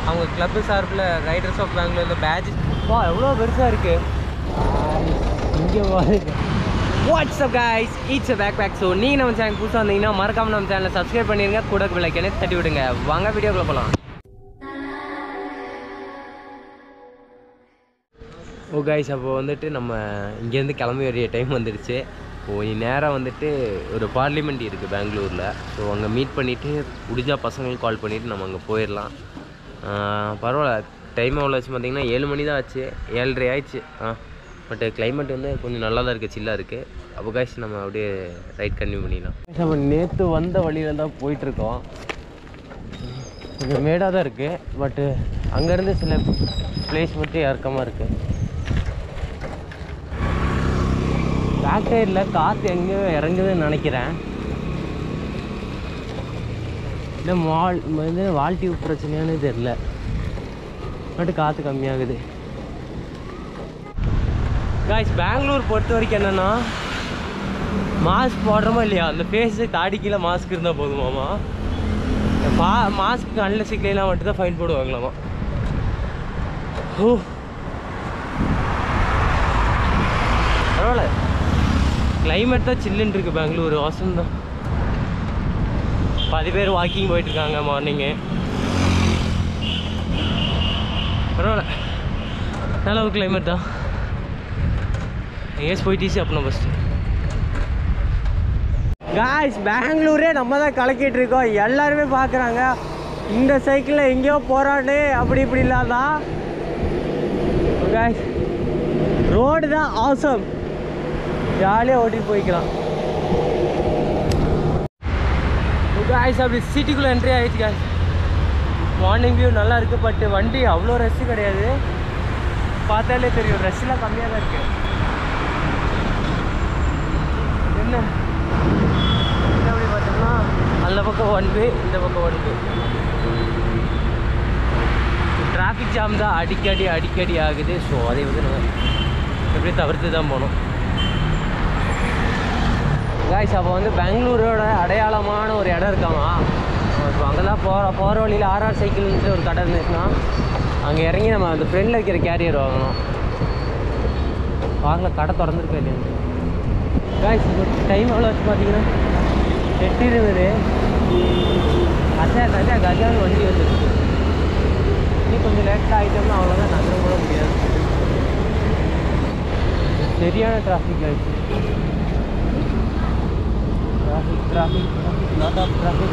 அவங்க கிளப்பு சார்பில் Riders of பெங்களூரில் பேட்ச் வா எவ்வளோ பெருசாக இருக்குது இங்கே பாருங்க WhatsApp guys it's back back so நீங்கள் நம்ம சேனல் புதுசாக வந்தீங்கன்னா மறக்காம நம்ம சேனலை சப்ஸ்கிரைப் பண்ணிருங்க கூட விளைக்கனே தட்டி விடுங்க வாங்க வீடியோக்குள்ள போகலாம் ஓ கைஸ் அப்போ வந்துட்டு நம்ம இங்கேருந்து கிளம்பி வரைய டைம் வந்துடுச்சு ஓ இனி நேராக வந்துட்டு ஒரு பார்லிமெண்ட் இருக்குது பெங்களூரில் ஸோ அங்கே மீட் பண்ணிவிட்டு முடிஞ்சா பசங்களுக்கு கால் பண்ணிவிட்டு நம்ம அங்கே போயிடலாம் ஆஹ் பரவாயில்ல டைம் எவ்வளோ ஆச்சு பார்த்தீங்கன்னா ஏழு மணி தான் ஆச்சு ஏழரை ஆயிடுச்சு ஆ பட் climate வந்து கொஞ்சம் நல்லா தான் இருக்குது சில்லாக இருக்குது அப்போ காய்ஸ் நம்ம அப்படியே ரைட் கன்டினியூ பண்ணிடலாம் நம்ம நேற்று வந்த வழியில் தான் போயிட்டுருக்கோம் கொஞ்சம் மேடாக தான் இருக்குது பட்டு அங்கேருந்து சில பிளேஸ் மட்டும் இறக்கமாக இருக்குது பேக் சைடில் காற்று எங்கேயோ இறங்குதுன்னு நினைக்கிறேன் இல்லை வால் இது வால் டியூப் பிரச்சனையானு தெரில பட் காற்று கம்மியாகுது காய்ஸ் பெங்களூர் பொறுத்த வரைக்கும் என்னென்னா மாஸ்க் போடுறோமா இல்லையா அந்த ஃபேஸு தாடி கீழே மாஸ்க் இருந்தால் போதுமாமா மா மாஸ்க் கண்ணில் சிக்கலாம் மட்டும் தான் ஃபைன் போடுவாங்களாமா ஓ பரவாயில்ல கிளைமேட் தான் சில்லுன்னு இருக்கு பெங்களூர் வாசம் தான் பாதி பேர் வாக்கிங் போயிட்டு இருக்காங்க மார்னிங்கு பரவாயில்ல நல்ல ஒரு கிளைமேட் தான் எங்கேயாச்சும் போயிட்டு சாப்பிடணும் ஃபஸ்ட்டு காய்ஸ் பெங்களூரே நம்ம தான் கலக்கிட்டு இருக்கோம் எல்லாருமே பார்க்குறாங்க இந்த சைக்கிளில் எங்கேயோ போகிறானே அப்படி இப்படி இல்லாதான் காய்ஸ் ரோடு தான் ஆசம் ஜாலியாக ஓட்டிட்டு போய்க்கலாம் காய்ஸ் அப்படி சிட்டிக்குள்ளே என்ட்ரி ஆகிடுச்சு காய்ஸ் மார்னிங் வியூ நல்லா இருக்குது பட் வண்டி அவ்வளோ ரஷ்ஷு கிடையாது பார்த்தாலே தெரியும் ரஷ்லாம் கம்மியாக தான் இருக்குது என்ன என்ன அப்படி பார்த்தோம்னா அந்த பக்கம் ஒன் வே இந்த பக்கம் ஒன் வே டிராஃபிக் ஜாம் தான் அடிக்கடி அடிக்கடி ஆகுது ஸோ அதை வந்து நம்ம எப்படி தவிர்த்து தான் போகணும் காய்ஸ் அப்போ வந்து பெங்களூரோட அடையாளமான ஒரு இடம் இருக்காமா இப்போ அங்கே தான் போகிற போகிற வழியில் ஆர்ஆர் சைக்கிள்ன்ட்டு ஒரு கடை இருந்துச்சுன்னா அங்கே இறங்கி நம்ம அந்த ஃப்ரெண்டில் வைக்கிற கேரியர் வாங்கணும் வாங்கல கடை திறந்துருக்கா இல்லையா காய்ஸ் இப்போ டைம் எவ்வளோ வச்சு பார்த்தீங்கன்னா எட்டு இருபது கஜா கஜா கஜான்னு வண்டி வந்துருக்கு இன்னும் கொஞ்சம் லேட்டாக ஆகிட்டோம்னா அவ்வளோதான் நகர கூட முடியாது சரியான டிராஃபிக் ஆகிடுச்சு traffic traffic lot of traffic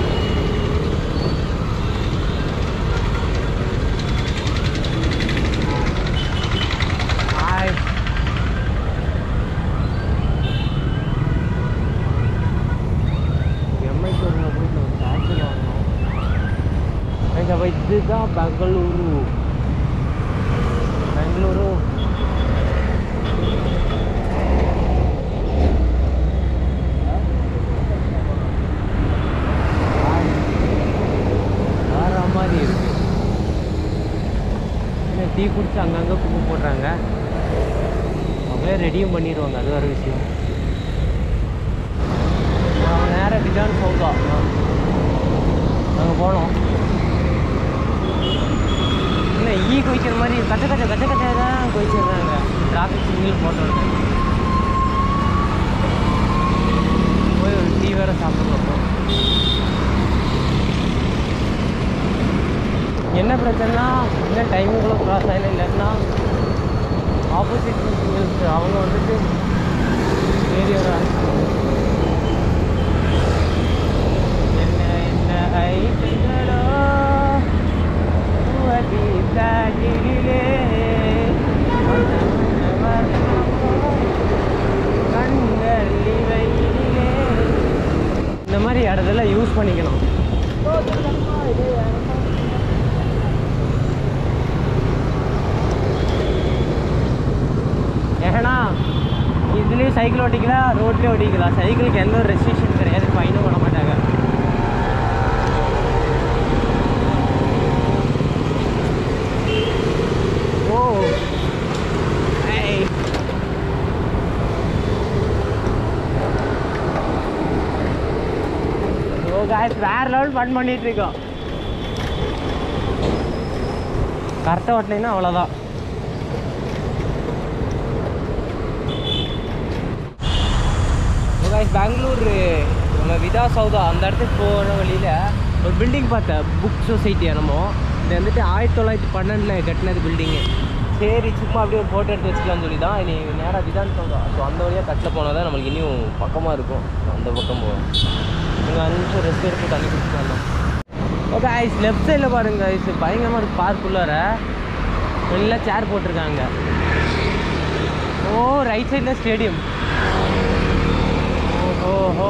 hi Mi ஷோரூமில் போய் நம்ம சைக்கிள் வாங்கினோம் எங்கள் இதுதான் பெங்களூரு பெங்களூரு வேற மாதிரி இருக்கு என்ன டீ குடிச்சு அங்கங்கே கும்பு போடுறாங்க அவங்களே ரெடியும் பண்ணிடுவாங்க அது வேறு விஷயம் நான் நேராக டிஜான் சவுகா நாங்கள் போனோம் இல்லை ஈ குவிக்கிற மாதிரி கச்ச கச்ச கச்ச கச்ச தான் குவிச்சிடுறாங்க டிராஃபிக் சிக்னல் போட்டோம் போய் ஒரு டீ வேறு சாப்பிட்றோம் என்ன பிரச்சனைனா இல்லை டைமுக்குள்ளே க்ராஸ் ஆகல இல்லைன்னா ஆப்போசிட் சிக்னல்ஸ் அவங்க வந்துட்டு ஏறி வர என்ன என்ன ஐட்டுகளோ உவதி தாட்டிலே கண்கள் இவையிலே இந்த மாதிரி இடத்துல யூஸ் பண்ணிக்கணும் ஏன்னா இதுலேயும் சைக்கிள் ஓட்டிக்கலாம் ரோட்லேயும் ஓட்டிக்கலாம் சைக்கிளுக்கு எந்த ஒரு ரெஸ்ட்ரிக்ஷன் கிடையாது ஃபைனும் பண்ண மாட்டாங்க ஓ ஏய் ஓ காய்ஸ் வேற லெவல் ஃபன் பண்ணிட்டு இருக்கோம் கரெக்டாக ஓட்டலைன்னா அவ்வளோதான் guys, பெங்களூர் நம்ம விதா சௌதா அந்த இடத்துக்கு போகிற வழியில் ஒரு பில்டிங் பார்த்தேன் புக் சொசைட்டி என்னமோ இது வந்துட்டு ஆயிரத்தி தொள்ளாயிரத்தி பன்னெண்டில் கட்டினது பில்டிங்கு சரி சும்மா அப்படியே ஒரு ஃபோட்டோ எடுத்து வச்சுக்கலாம்னு சொல்லி தான் இனி நேராக விதான் சௌதா ஸோ அந்த வழியாக கட்டில் போனால் தான் நம்மளுக்கு இன்னும் பக்கமாக இருக்கும் அந்த பக்கம் போவோம் இங்கே அஞ்சு நிமிஷம் ரெஸ்ட் எடுத்து தண்ணி குடிச்சிட்டு வந்தோம் ஓகே ஐஸ் லெஃப்ட் சைடில் பாருங்க ஐஸ் பயங்கரமாக இருக்கு பார்க் உள்ளார எல்லாம் சேர் போட்டிருக்காங்க ஓ ரைட் சைடில் ஸ்டேடியம் ஓஹோ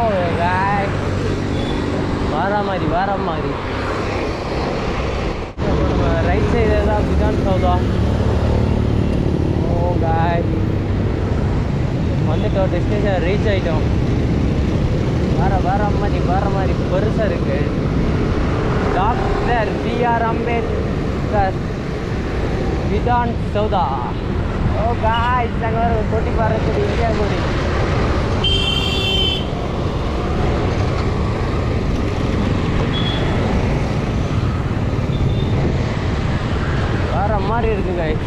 வார மாதிரி வார மாதிரி ரைட் சைடு தான் விதான் சௌதா ஓ காய் வந்துட்டோம் டெஸ்டினேஷன் ரீச் ஆகிட்டோம் வர வர மாதிரி வர மாதிரி பெருசாக இருக்கு டாக்டர் பிஆர் அம்பேத்கர் விதான் சௌதா ஓ காய் நாங்கள் வர கொட்டி பாருங்க இந்தியா கொடி வேற மாதிரி இருக்கு காய்ஸ்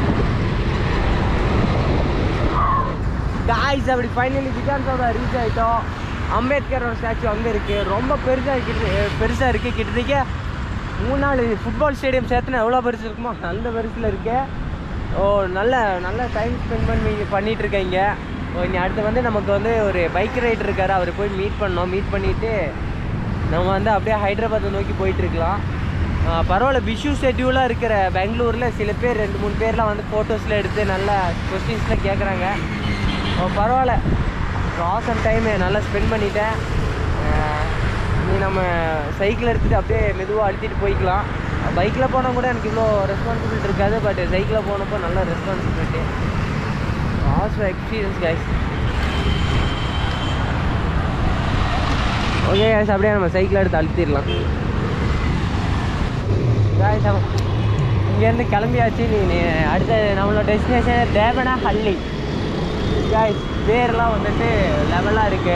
காய்ஸ் அப்படி ஃபைனலி விதான் சௌதா ரீச் ஆகிட்டோம் அம்பேத்கரோட ஸ்டாச்சு அங்கே இருக்குது ரொம்ப பெருசாக கிட்ட பெருசாக இருக்குது கிட்டத்தட்ட மூணு நாள் ஃபுட்பால் ஸ்டேடியம் சேர்த்துனா எவ்வளோ பெருசு இருக்குமோ அந்த பெருசில் இருக்கு ஓ நல்ல நல்ல டைம் ஸ்பெண்ட் பண்ணி பண்ணிட்டு இருக்கீங்க ஓ இனி அடுத்து வந்து நமக்கு வந்து ஒரு பைக் ரைடர் இருக்காரு அவரை போய் மீட் பண்ணோம் மீட் பண்ணிவிட்டு நம்ம வந்து அப்படியே ஹைதராபாத்தை நோக்கி போயிட்டு இருக்கலாம் ஆ, பரவாயில்ல விஷு ஷெட்யூலாக இருக்கிற பெங்களூரில் சில பேர் ரெண்டு மூணு பேர்லாம் வந்து ஃபோட்டோஸில் எடுத்து நல்ல கொஸ்டின்ஸ்லாம் கேட்குறாங்க ஓ பரவாயில்ல ஆசம் டைமு நல்லா ஸ்பெண்ட் பண்ணிட்டேன் ஆஹ் நீ நம்ம சைக்கிள் எடுத்துகிட்டு அப்படியே மெதுவாக அழுத்திட்டு போய்க்கலாம் பைக்கில் போனால் கூட எனக்கு இவ்வளோ ரெஸ்பான்சிபிலிட்டி இருக்காது பட் சைக்கிளில் போனப்போ நல்ல responsibility awesome experience guys okay guys அப்படியே நம்ம சைக்கிள் எடுத்து அழுத்திடலாம் கைஸ் இங்கேருந்து கிளம்பியாச்சு நீ நீ அடுத்த நம்மளோட டெஸ்டினேஷன் தேவனா ஹள்ளி கைஸ் பேர்லாம் வந்துட்டு லெவலாக இருக்கு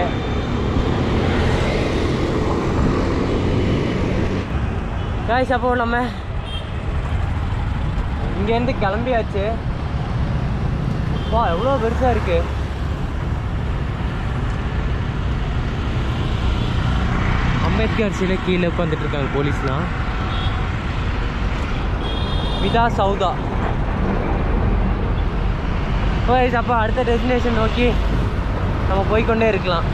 கைஸ் அப்போ நம்ம இங்கேருந்து கிளம்பியாச்சு வா எவ்வளோ பெருசாக இருக்கு அம்பேத்கர் சிலை கீழே உட்காந்துட்டு இருக்காங்க போலீஸ்லாம் விதா சௌதா ஓய்ஸ் அப்போ அடுத்த டெஸ்டினேஷன் நோக்கி நம்ம போய்க்கொண்டே இருக்கலாம்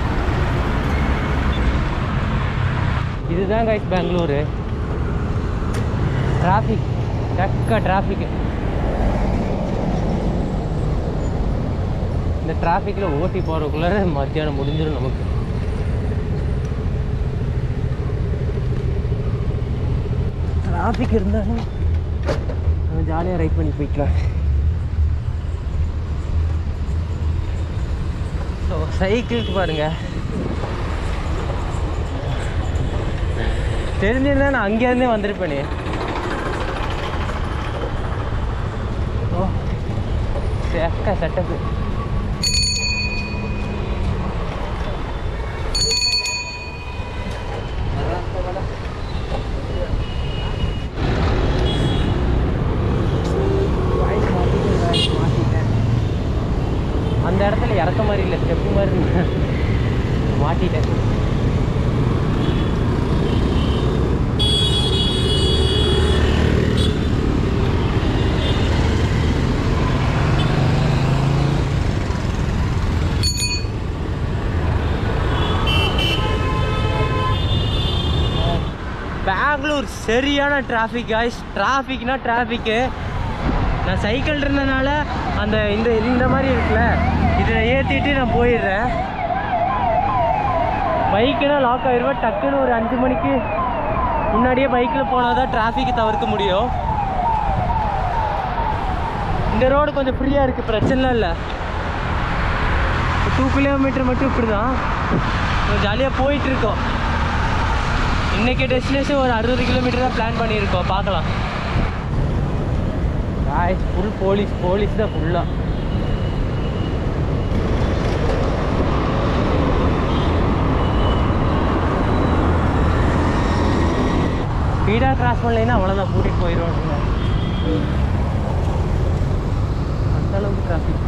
இதுதான் கைஸ் பெங்களூரு டிராஃபிக் டக்க டிராஃபிக் இந்த டிராஃபிக்கில் ஓட்டி போகிறதுக்குள்ளார மத்தியானம் முடிஞ்சிடும் நமக்கு டிராஃபிக் இருந்தாலும் நம்ம ஜாலியாக ரைட் பண்ணி போய்க்கலாம் ஸோ சைக்கிளுக்கு பாருங்க தெரிஞ்சிருந்தா நான் அங்கேருந்தே வந்திருப்பேனே ஓ செக்க செட்டப்பு அந்த இடத்துல இறக்க மாதிரி இல்லை ஸ்டெப்பு மாதிரி இருக்கு. மாட்டிட்டேன் பெங்களூர் சரியான டிராஃபிக் காய்ஸ் டிராஃபிக்னா டிராஃபிக்கு நான் சைக்கிள் இருந்தனால அந்த இந்த இந்த மாதிரி இருக்குல்ல இதில் ஏற்றிட்டு நான் போயிடுறேன் பைக்குனா லாக் ஆயிடுவேன் டக்குன்னு ஒரு அஞ்சு மணிக்கு முன்னாடியே பைக்கில் போனால் தான் டிராஃபிக்கை தவிர்க்க முடியும் இந்த ரோடு கொஞ்சம் ஃப்ரீயாக இருக்குது பிரச்சனைலாம் இல்லை டூ கிலோமீட்டர் மட்டும் இப்படி தான் ஜாலியாக போயிட்டுருக்கோம் இன்றைக்கி டெஸ்டினேஷன் ஒரு அறுபது கிலோமீட்டர் தான் பிளான் பண்ணியிருக்கோம் பார்க்கலாம் காய்ஸ் ஃபுல் போலீஸ் போலீஸ் தான் ஃபுல்லாக ஸ்பீடாக கிராஸ் பண்ணலைன்னா அவ்வளோதான் கூட்டிகிட்டு போயிடுவாங்க அந்த அளவுக்கு டிராஃபிக்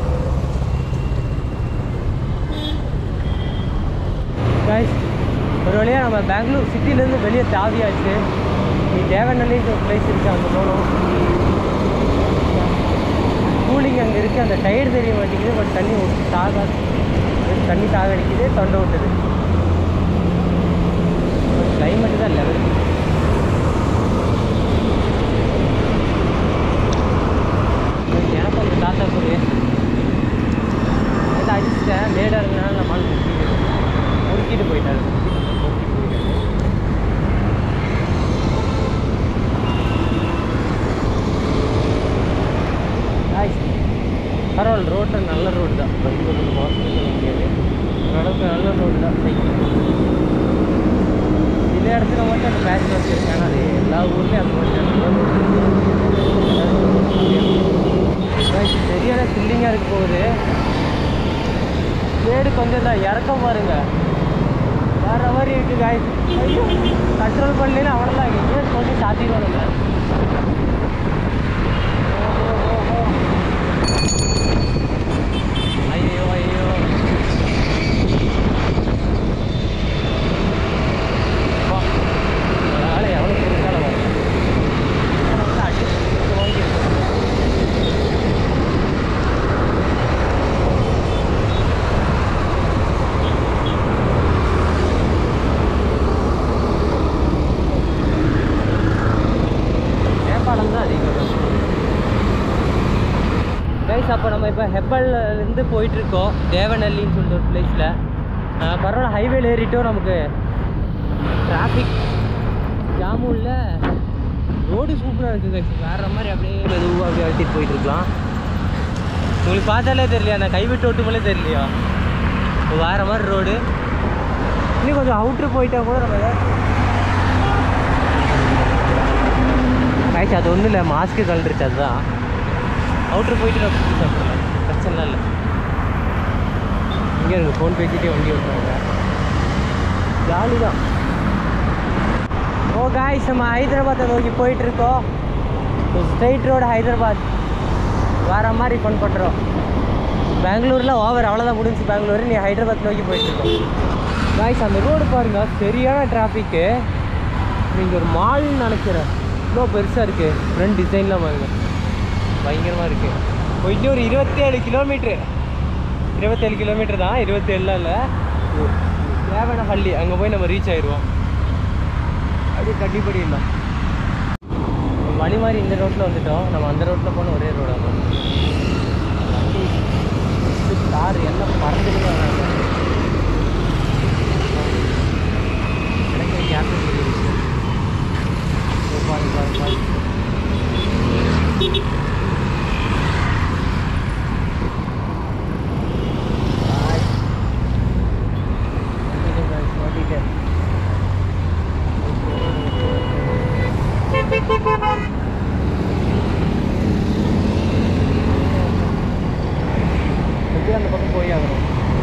கைஸ் ஒரு வழியாக நம்ம பெங்களூர் சிட்டிலேருந்து வெளியே தாவியாச்சு நீ தேவநல்லின்னு ஒரு பிளேஸ் இருக்குது அங்கே போகணும் கூலிங் அங்கே இருக்குது அந்த டயர் தெரிய மாட்டேங்குது பட் தண்ணி தாக தண்ணி தாக அடிக்குது தொண்டை விட்டுது கிளைமேட்டு தான் லெவல் எனக்கு அந்த தாத்தா கூட நேற்று அடிச்சிட்டேன் மேடாக இருந்தனால நம்ம ஆள் முறுக்கிட்டு முறுக்கிட்டு போயிட்டாரு முறுக்கிட்டு போயிட்டாரு Guys, பரவாயில்ல ரோட்டு நல்ல ரோடு தான் ரொம்ப ஒரு மோசம் சொல்ல முடியாது ஓரளவுக்கு நல்ல ரோடு தான் சைக்கிள் சில இடத்துல மட்டும் அந்த பேட்ச் ஒர்க் இருக்கு ஆனால் அது எல்லா ஊர்லேயும் அந்த மாதிரி Guys, சரியான த்ரில்லிங்காக இருக்க போகுது மேடு கொஞ்சம் தான் இறக்கம் பாருங்க வேற மாதிரி இருக்கு காய்ஸ் ஐயோ கண்ட்ரோல் பண்ணலாம் அவ்வளோதான் எங்கேயோ சொல்லி சாத்திடுவோம் நம்ம ஓ, ஓ, ஓ, ஓ. ஐயோ ஐயோ அப்பா, அதனால எவ்வளோ பெருசால வரும் வந்து அடிச்சு வாங்கியிருக்கோம் நேபாளம் தான் அதிகம் கைஸ் அப்போ நம்ம இப்போ ஹெப்பல்லேருந்து போயிட்டுருக்கோம் தேவநல்லின்னு சொல்லிட்டு ஒரு பிளேஸில் பரவாயில்ல ஹைவேல ஏறிட்டோம் நமக்கு டிராஃபிக் ஜாமும் இல்லை ரோடு சூப்பராக இருக்குது கைஸ் வேறு மாதிரி அப்படியே மெதுவாக அப்படியே அழுத்திட்டு போயிட்டுருக்கலாம் உங்களுக்கு பார்த்தாலே தெரியலையா நான் கைவிட்டு ஓட்டுமலே தெரியலையா வேறு மாதிரி ரோடு இன்னும் கொஞ்சம் அவுட்ரு போயிட்டா கூட நம்ம ஏதாச்சும் ஆயிடுச்சு அது ஒன்றும் இல்லை மாஸ்க்கு கலந்துருச்சு அதுதான் அவுட்ரு போயிட்டு நான் குடிச்சு சாப்பிடலாம் பிரச்சனை இல்லை இங்கே இருக்கு ஃபோன் பேசிட்டே வண்டி ஓட்டுறாங்க ஜாலி தான் ஓ காய்ஸ் நம்ம ஹைதராபாத்தை நோக்கி போயிட்டு இருக்கோம் ஸ்ட்ரைட் ரோடு ஹைதராபாத் வேற மாதிரி ஃபன் பண்ணுறோம் பெங்களூரில் ஓவர் அவ்வளோதான் முடிஞ்சு பெங்களூர் நீ ஹைதராபாத் நோக்கி போயிட்டு இருக்கோம் காய்ஸ் அந்த ரோடு பாருங்க சரியான டிராஃபிக்கு நீங்கள் ஒரு மால்னு நினைக்கிறேன் இவ்வளோ பெருசாக இருக்குது ஃப்ரண்ட் டிசைன்லாம் பாருங்க பயங்கரமாக இருக்குது போயிட்டு ஒரு இருபத்தேழு கிலோமீட்ரு இருபத்தேழு கிலோமீட்டர் தான் இருபத்தேழுலாம் இல்லை தேவன ஹள்ளி அங்கே போய் நம்ம ரீச் ஆயிடுவோம் அப்படியே கட்டிப்படி இல்லை வழி மாதிரி இந்த ரோட்டில் வந்துட்டோம் நம்ம அந்த ரோட்டில் போன ஒரே ரோடாக வண்டி கார் எல்லாம் பறந்துட்டு தான் வராங்க எனக்கு கேப் பாருங்க பாருங்க பாருங்க Bye. Okay, guys, மாட்டிட்டேன். எப்படியும் அந்த பக்கம் போய் ஆகணும்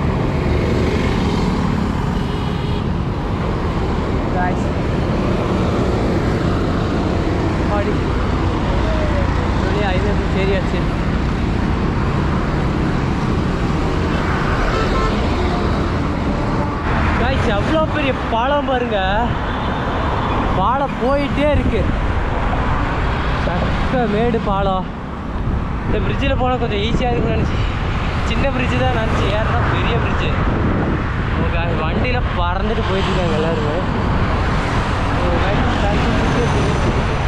Guys. பாடி வெளியே ஐநூறு சரியாச்சு காய்ச்சி அவ்வளோ பெரிய பாலம் பாருங்க பாலம் போயிட்டே இருக்கு சக்க மேடு பாலம் இந்த பிரிட்ஜில் போனால் கொஞ்சம் ஈஸியாக இருக்கும்னு நினச்சி சின்ன பிரிட்ஜு தான் நினச்சி ஏறினா பெரிய பிரிட்ஜு உங்கள் வண்டியில் பறந்துட்டு போயிட்டு இருக்காங்க எல்லாருமே ஒரு guys, thank you, thank you.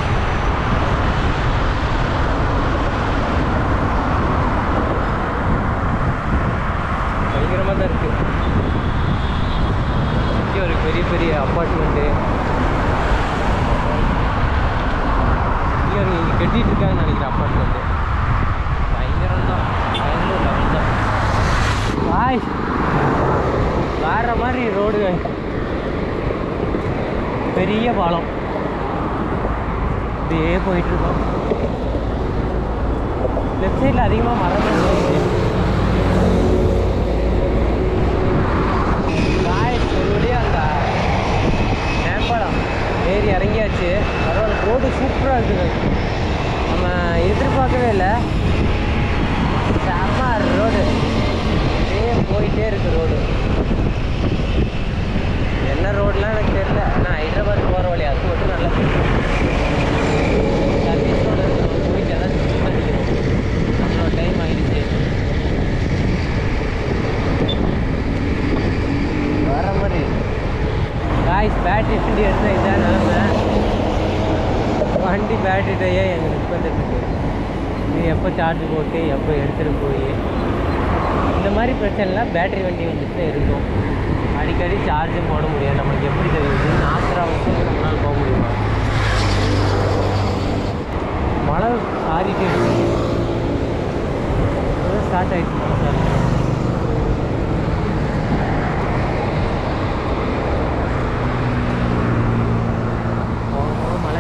பயங்கரமாக தான் இருக்கு இங்கே ஒரு பெரிய பெரிய அப்பார்ட்மெண்ட்டு இங்கே ஒரு இங்கே கட்டிட்டு இருக்காங்கன்னு நினைக்கிறேன் அப்பார்ட்மெண்ட்டு பயங்கரம் தான் பயங்கர லெவல் தான் பாய் வேற மாதிரி ரோடு பெரிய பாலம் இப்படியே போயிட்டு இருக்கோம் லெஃப்ட் சைடில் அதிகமாக மரங்கள் இருக்கு. காய் ஒரு வழியா அந்த நேபாளம் ஏறி இறங்கியாச்சு பரவாயில்ல ரோடு சூப்பராக இருக்குது நம்ம எதிர்பார்க்கவே இல்லை செம்ம ரோடு அப்படியே போயிட்டே இருக்கு ரோடு என்ன ரோடுலாம் எனக்கு தெரியல ஆனால் ஹைதராபாத் போகிற வழி அது மட்டும் நல்லா சர்வீஸ் ரோடு நம்ம போயிட்டு எல்லாம் சுற்றி பண்ணிக்கிறோம் நம்மளோட டைம் ஆயிடுச்சு வர மாதிரி காய்ஸ் பேட்டரி வண்டி எடுத்தால் இதான் நிலமை வண்டி பேட்டரி டையே எங்கள் மிஸ் பண்ணிட்டு இது எப்போ சார்ஜ் போட்டு எப்போ எடுத்துகிட்டு போய் இந்த மாதிரி பிரச்சனைலாம் பேட்டரி வண்டி வந்துட்டு இருக்கும் அடிக்கடி சார்ஜும் போட முடியாது நம்மளுக்கு எப்படி தெரியுது நாத்திர அவசியம் நம்மளால் போக முடியுமா மழை ஆறிட்டே இருக்கு ஸ்டார்ட் ஆயிடுச்சு மழை சார் போக போக மழை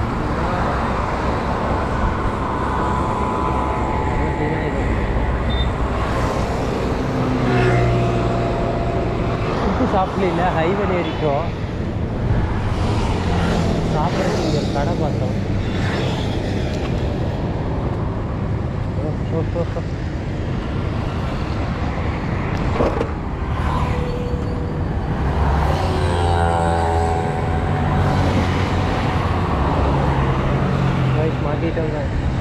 உப்பு சாப்பிடல ஹைவே ஏறிட்டோம் சாப்பிட்றதுக்கு இங்கே ஒரு கடை பார்த்தோம் ஓ, ஓ, ஓ, ஓ. Guys, மாட்டிட்டோங்க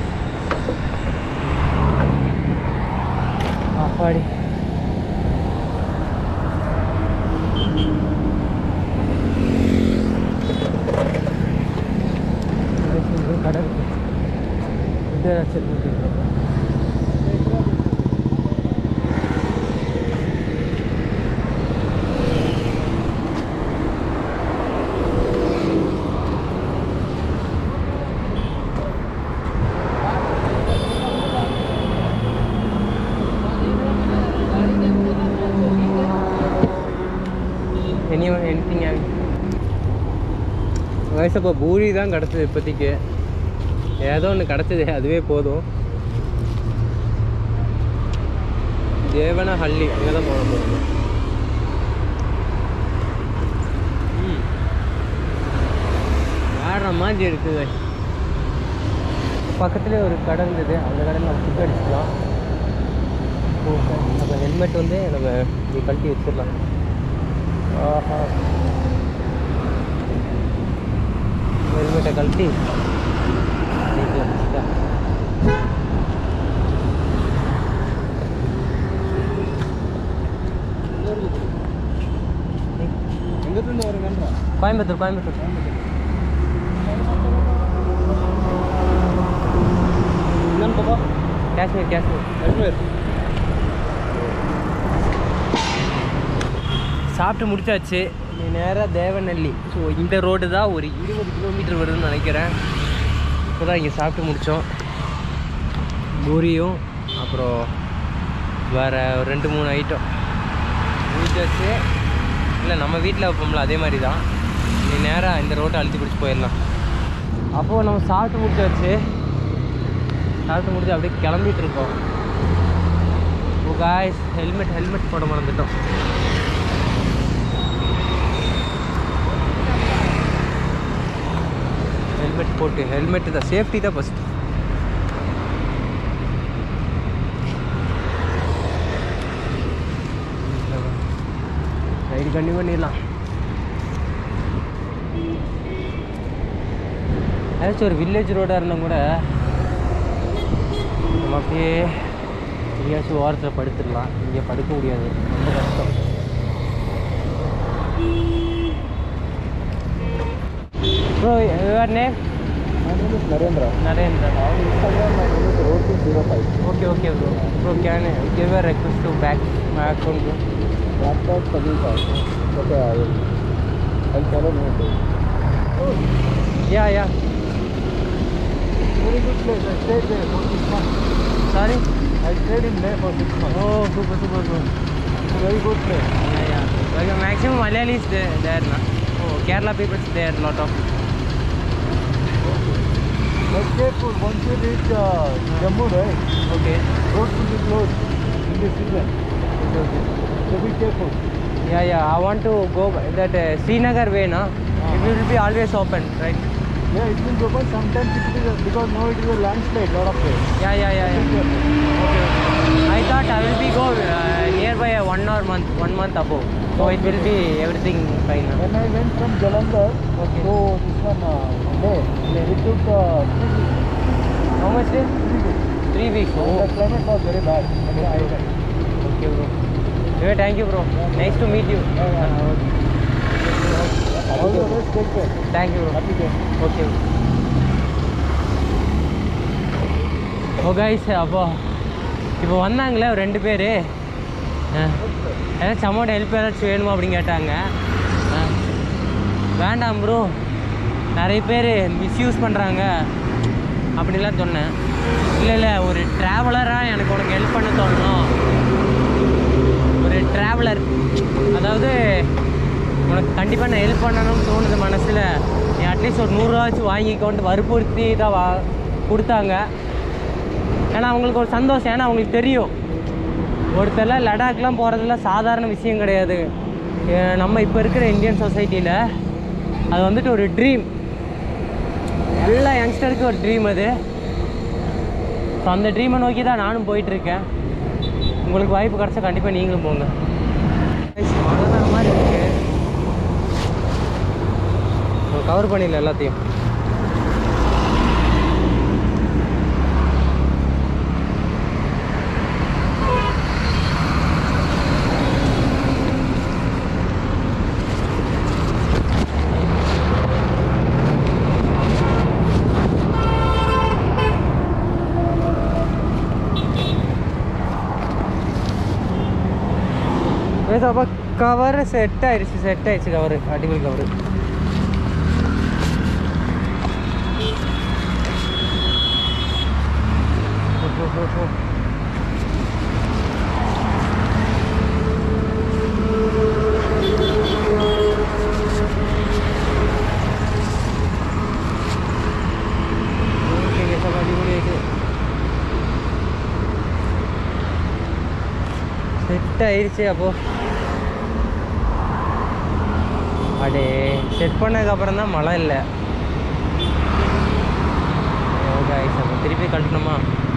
அப்பாடி Guys, இங்க கடை இருக்கு. ஃபுட் ஏதாச்சும் இருக்கு. எனி எனிதிங் வயசு அப்போ பூரி தான் கிடச்சிது இப்போதைக்கு ஏதோ ஒன்று கிடச்சிது அதுவே போதும் தேவன ஹள்ளி அங்கே தான் போன போகிறோம் வேற மாதிரி இருக்குது பக்கத்துலேயே ஒரு கடை இருந்தது அந்த கடையில் நம்ம ஃபுட் அடிச்சுக்கலாம் அப்போ ஹெல்மெட் வந்து நம்ம இப்படி கழட்டி வச்சிடலாம் ஆஹா ஹெல்மெட்டை கழட்டி வீட்டில் வச்சுட்டா எங்கிருந்து வருங்கன்றா கோயம்புத்தூர் கோயம்புத்தூர் என்னன்னு பாப்பா காஷ்மீர் காஷ்மீர் காஷ்மீர் சாப்பிட்டு முடிச்சாச்சு நீ நேராக தேவநல்லி ஸோ இந்த ரோடு தான் ஒரு இருபது கிலோமீட்டர் வருதுன்னு நினைக்கிறேன் இப்போ தான் இங்கே சாப்பிட்டு முடித்தோம் பூரியும் அப்புறம் வேறு ஒரு ரெண்டு மூணு ஐட்டம் முடிச்சாச்சு இல்லை நம்ம வீட்டில் வைப்போம்ல அதே மாதிரி தான் நீ நேராக இந்த ரோட்டை அழுத்தி பிடிச்சி போயிடலாம் அப்போது நம்ம சாப்பிட்டு முடிச்சாச்சு சாப்பிட்டு முடிச்சு அப்படியே கிளம்பிட்டு இருக்கோம் ஓ காய்ஸ் ஹெல்மெட் ஹெல்மெட் போட மறந்துட்டோம் ஹெல்மெட் போட்டு ஹெல்மெட் தான் சேஃப்டி தான் ஃபஸ்ட் ரைடு கண்டிப்பாக பண்ணிடலாம் ஏதாச்சும் ஒரு வில்லேஜ் ரோடாக இருந்தால் கூட நம்ம அப்படியே எங்கேயாச்சும் ஓரத்தில் படுத்துடலாம் இங்கே படுக்க முடியாது ரொம்ப கஷ்டம் bro your name My name is Narendra. Narendran On Instagram, my name is road205. Okay okay bro bro can give a request to back my account bro Laptop Savita. Okay, I will. I'll follow me. Yeah yeah Very good place. I stayed there for six months. Sorry I stayed in there for six months. Oh super super bro It's a very good place. Yeah yeah like maximum Malayalis there there na oh Kerala people there lot of But careful, once you reach uh, Jammu, right, okay roads will be closed in this season. So be careful. yeah yeah I want to go by that uh, Srinagar way na Ah. will be always open, right? Yeah, it will open sometimes it is a- because now it is a landslide, lot of place. Yeah, yeah, yeah, yeah. Okay, okay. I thought I will be go uh, nearby a one or month, one month above. So it will be everything fine. huh? When I went from Jalandhar Okay. to this one, uh, Leh, it took uh, three weeks. How much day? Three weeks. Three weeks. And Oh, the climate was very bad. on the island. okay, bro. Okay, thank you, bro. Nice to meet you. Yeah, yeah. Uh, okay. All the best, take care. Thank you, bro. Happy day. Okay oh guys அப்போ இப்போ வந்தாங்களே ஒரு ரெண்டு பேர் ஏதாச்சும் amount help ஏதாச்சும் வேணுமா அப்படின்னு கேட்டாங்க ஆ. வேண்டாம் ப்ரோ நிறைய பேர் மிஸ்யூஸ் பண்ணுறாங்க அப்படிலாம் சொன்னேன் இல்லை இல்லை ஒரு ட்ராவலராக எனக்கு உனக்கு ஹெல்ப் பண்ண தோணணும் ஒரு ட்ராவலர் அதாவது உனக்கு கண்டிப்பாக நான் ஹெல்ப் பண்ணணும்னு தோணுது மனசில் நீ அட்லீஸ்ட் ஒரு நூறுரூவாச்சும் வாங்கிக்கொண்டு வற்புறுத்தி தான் வா கொடுத்தாங்க ஏன்னா அவங்களுக்கு ஒரு சந்தோஷம் ஏன்னா அவங்களுக்கு தெரியும் ஒருத்தர்லாம் லடாக்லாம் போகிறதுலாம் சாதாரண விஷயம் கிடையாது ஏ, நம்ம இப்போ இருக்கிற இந்தியன் சொசைட்டியில் அது வந்துட்டு ஒரு ட்ரீம் எல்லா யங்ஸ்டருக்கும் ஒரு ட்ரீம் அது ஸோ அந்த ட்ரீமை நோக்கி தான் நானும் போயிட்டுருக்கேன் உங்களுக்கு வாய்ப்பு கிடச்சா கண்டிப்பாக நீங்களும் போங்க மழை வர மாதிரி இருக்கு கவர் பண்ணிடல எல்லாத்தையும் അപ്പോൾ കവർ സെറ്റ് ആയിരിച്ചു സെറ്റ് അയച്ചു കവർ അടിപൊളി കവർ അടിപൊളിയായിട്ട് செட் ஆயிடுச்சு அப்போ அடே செட் பண்ணதுக்கப்புறம் தான் மழை இல்லை காய்ஸ் அப்போ திருப்பி கட்டணுமா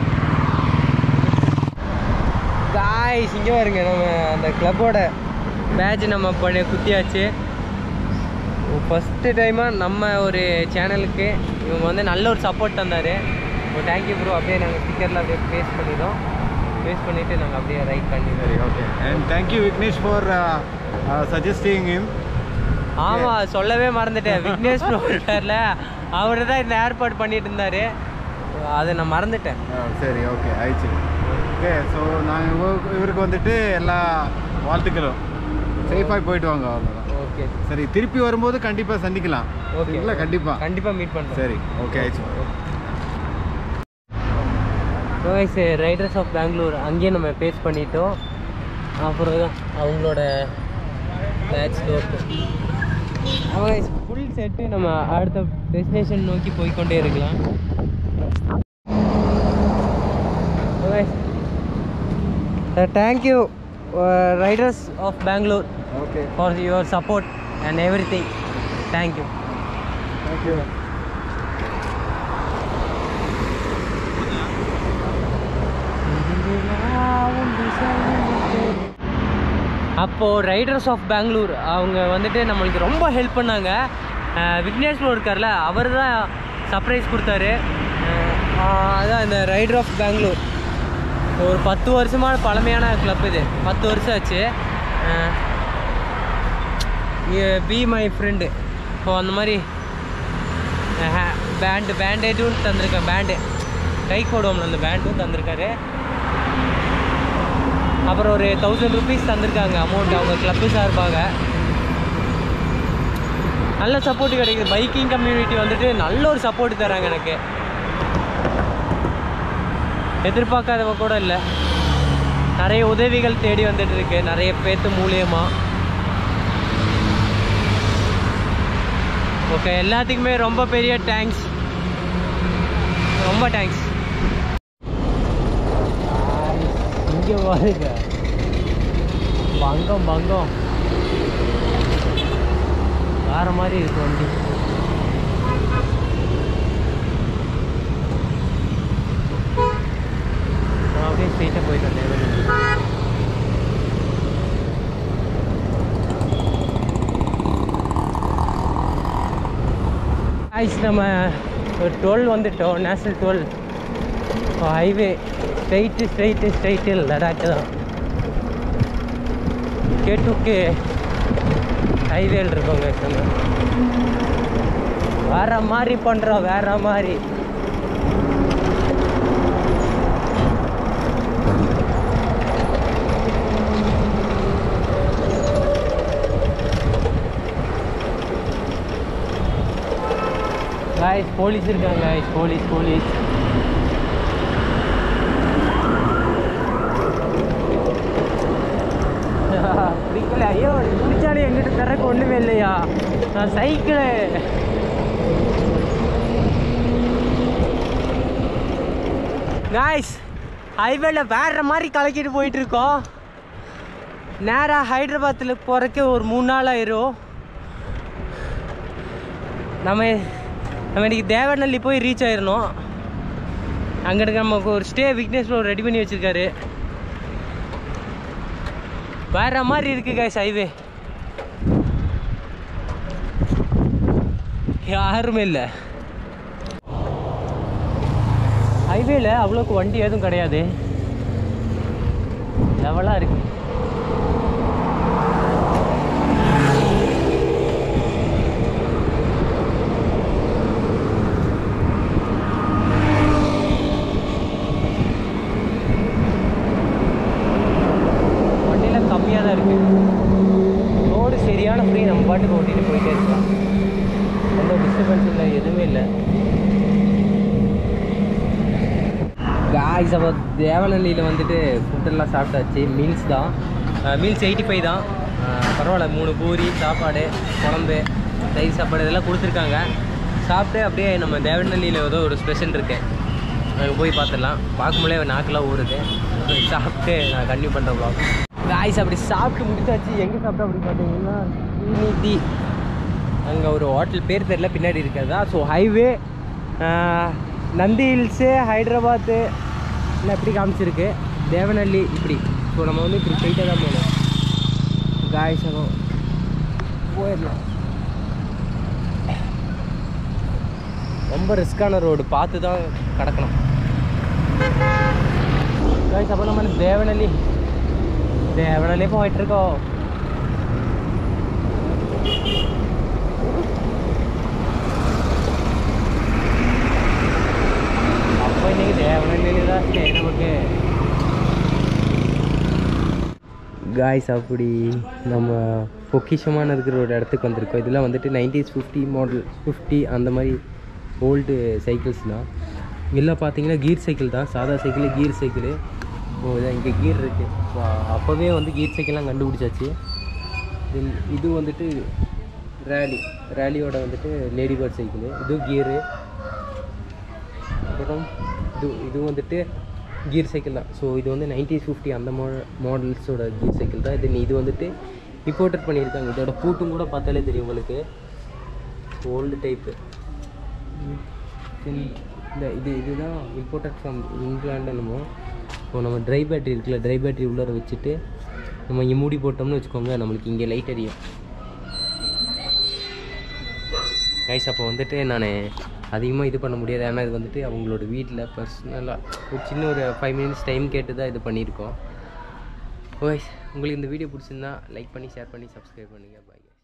காய்ஸ் இங்கே வருங்க நம்ம அந்த கிளப்போட பேட்ச் நம்ம பண்ணி குத்தியாச்சு ஃபஸ்ட்டு டைமாக நம்ம ஒரு சேனலுக்கு இவங்க வந்து நல்ல ஒரு சப்போர்ட் தந்தார் தேங்க்யூ ப்ரோ அப்படியே நாங்கள் ஸ்டிக்கரில் அப்படியே பேஸ் பண்ணிட்டோம் பேஸ் பண்ணிவிட்டு நாங்கள் அப்படியே ரைட் பண்ணிடுவோம் Okay. And thank you, Vignesh, for uh, uh, suggesting him. ஆமா சொல்லவே மறந்துட்டேன் விக்னேஷ் ப்ரோட்டர்ல அவர் தான் இந்த ஏற்பாடு பண்ணிட்டு இருந்தாரு அதை நான் மறந்துட்டேன் Uh, சரி ஓகே ஆயிடுச்சு ஓகே ஸோ நாங்கள் இவருக்கு வந்துட்டு எல்லா வாழ்த்துக்களும் சேஃபாக போயிட்டு வாங்க அவ்வளோதான் ஓகே சரி திருப்பி வரும்போது கண்டிப்பாக சந்திக்கலாம் ஓகே இல்லை கண்டிப்பாக கண்டிப்பா மீட் பண்றேன் சரி ஓகே ஆயிடுச்சு கைஸ் ரைடர்ஸ் ஆஃப் பெங்களூர் அங்கேயே நம்ம பேஸ் பண்ணிட்டோம் அப்புறம் தான் அவங்களோட பேட்ச் லோக்கு ஃபுல் செட்டு நம்ம அடுத்த டெஸ்டினேஷன் நோக்கி போய்க்கொண்டே இருக்கலாம் thank you riders of Bangalore okay for your support and everything thank you thank you அப்போது ரைடர்ஸ் ஆஃப் பெங்களூர் அவங்க வந்துட்டு நம்மளுக்கு ரொம்ப ஹெல்ப் பண்ணாங்க அஹ் விக்னேஷ் ப்ரோ இருக்கார்ல அவர் தான் சர்ப்ரைஸ் கொடுத்தாரு அஹ் ஆஹ் அதான் இந்த ரைடர் ஆஃப் பெங்களூர் ஒரு பத்து வருஷமான பழமையான கிளப் இது பத்து வருஷம் ஆச்சு பி மை ஃப்ரெண்டு ஸோ அந்த மாதிரி பேண்டு பேண்டேஜும் தந்திருக்கேன் பேண்டு கை போடுவோம்ல அந்த பேண்டும் தந்திருக்காரு அப்புறம் ஒரு தௌசண்ட் ருபீஸ் தந்திருக்காங்க அமௌண்ட் அவங்க கிளப்பு சார்பாக நல்ல சப்போர்ட் கிடைக்குது பைக்கிங் கம்யூனிட்டி வந்துட்டு நல்ல ஒரு சப்போர்ட் தராங்க எனக்கு எதிர்பார்க்காதவ கூட இல்லை நிறைய உதவிகள் தேடி வந்துட்டு இருக்கு நிறைய பேத்து மூலியமா ஓகே எல்லாத்துக்குமே ரொம்ப பெரிய தேங்க்ஸ் ரொம்ப தேங்க்ஸ் இங்கே பாருங்க பங்கம் பங்கம் வேற மாதிரி இருக்கு வண்டி நான் அப்படியே ஸ்ட்ரெயிட்டாக போயிட்டு வந்தேன் ஆயிடுச்சு நம்ம டுவெல் வந்துட்டோம் national twelve highway straight straight straight லடாக்கு தான் கே டுக்கு ஹைவேல இருக்கோங்க நம்ம வேற மாதிரி பண்ணுறோம் வேற மாதிரி guys போலீஸ் இருக்காங்க guys போலீஸ் போலீஸ் பிடிக்கல ஐயோ பிடிச்சாலே எங்கிட்ட திறக்க ஒன்றுமே இல்லையா நான் சைக்கிளு காய்ஸ் ஹைவேல வேற மாதிரி கலக்கிட்டு போயிட்டு இருக்கோம் நேராக ஹைதராபாத்தில் போகிறக்கு ஒரு மூணு நாள் ஆயிரும் நம்ம நம்ம இன்னைக்கு தேவநல்லி போய் ரீச் ஆயிடணும் அங்கிட்டு நமக்கு ஒரு ஸ்டே விக்னேஷ் ரெடி பண்ணி வச்சிருக்காரு வேற மாதிரி இருக்கு கைஸ் ஹைவே யாருமே இல்லை ஹைவேல அவ்வளோக்கு வண்டி எதுவும் கிடையாது லெவலாக இருக்கு வண்டியில் கம்மியாக தான் இருக்கு ரோடு சரியான ஃப்ரீ நம்ம பாட்டுக்கு ஓட்டிட்டு போயிட்டே இருக்கலாம் எந்த டிஸ்டர்பன்ஸ் இல்லை எதுவுமே இல்லை காய்ஸ் அப்போ தேவநல்லியில் வந்துட்டு ஃபுட்டெல்லாம் சாப்பிட்டாச்சு மீல்ஸ் தான் மீல்ஸ் எயிட்டி ஃபைவ் தான் அஹ் பரவாயில்ல மூணு பூரி சாப்பாடு குழம்பு தயிர் சாப்பாடு இதெல்லாம் கொடுத்துருக்காங்க சாப்பிட்டு அப்படியே நம்ம தேவநல்லியில் ஏதோ ஒரு ஸ்பெஷல் இருக்கு அங்கே போய் பார்த்துடலாம் பார்க்கும்போதே நாக்கெல்லாம் ஊறுது சாப்பிட்டு நான் கன்டினியூ பண்ணுற vlog காய்ஸ் அப்படி சாப்பிட்டு முடிச்சாச்சு எங்கே சாப்பிட்டோம் அப்படி பார்த்தீங்கன்னா ஸ்ரீநிதி அங்கே ஒரு ஹோட்டல் பேர் தெரியல பின்னாடி இருக்கிறதா so highway Nandi hills Hyderabad இல்லை இப்படி காமிச்சிருக்கு தேவநல்லி இப்படி ஸோ நம்ம வந்து இப்படி போயிட்டே தான் போகணும் காய்ஸ் அப்புறம் போயிடலாம் ரொம்ப ரிஸ்க்கான ரோடு பார்த்து தான் கடக்கணும் காய்ஸ் அப்போ நம்ம தேவநல்லி தேவநல்லி போயிட்டுருக்கோம் அப்போ இன்னைக்கு தேவநல்லியில் தான் ஸ்டே நமக்கு காய்ஸ் அப்படி நம்ம பொக்கிஷமான இருக்கிற ஒரு இடத்துக்கு வந்திருக்கோம் இதெல்லாம் வந்துட்டு நைன்டிஸ் ஃபிஃப்டி மாடல் ஃபிஃப்டி அந்த மாதிரி ஓல்டு சைக்கிள்ஸ் தான் இதெல்லாம் பார்த்தீங்கன்னா கீர் சைக்கிள் தான் சாதா சைக்கிள் கீர் சைக்கிள் ஓ இதான் இங்கே கீர் இருக்குது அப்போவே வந்து கீர் சைக்கிள்லாம் கண்டுபிடிச்சாச்சு Then இது வந்துட்டு ரேலி ரேலியோட வந்துட்டு லேடி பேர்ட் சைக்கிள் இது கீரு அப்புறம் இது இது வந்துட்டு கீர் சைக்கிள் தான் ஸோ இது வந்து நைன்டீன் ஃபிஃப்டி அந்த மா மாடல்ஸோட கீர் சைக்கிள் தான் இது இது வந்துட்டு இம்போர்ட்டட் பண்ணியிருக்காங்க இதோட பூட்டும் கூட பார்த்தாலே தெரியும் உங்களுக்கு ஓல்டு டைப்பு இந்த இது இதுதான் இம்போர்ட்டட் ஃப்ரம் இங்கிலாந்து என்னமோ இப்போ நம்ம ட்ரை பேட்டரி இருக்குல்ல ட்ரை பேட்டரி உள்ளார வச்சுட்டு நம்ம இங்கே மூடி போட்டோம்னு வச்சுக்கோங்க நம்மளுக்கு இங்கே லைட் எரியும் கைஸ் அப்போ வந்துட்டு நான் அதிகமாக இது பண்ண முடியாது ஏன்னா இது வந்துட்டு அவங்களோட வீட்டில் பர்சனலாக ஒரு சின்ன ஒரு ஃபைவ் மினிட்ஸ் டைம் கேட்டு தான் இது பண்ணியிருக்கோம் ஓகே உங்களுக்கு இந்த வீடியோ பிடிச்சிருந்தா லைக் பண்ணி ஷேர் பண்ணி சப்ஸ்கிரைப் பண்ணுங்கள் பாய்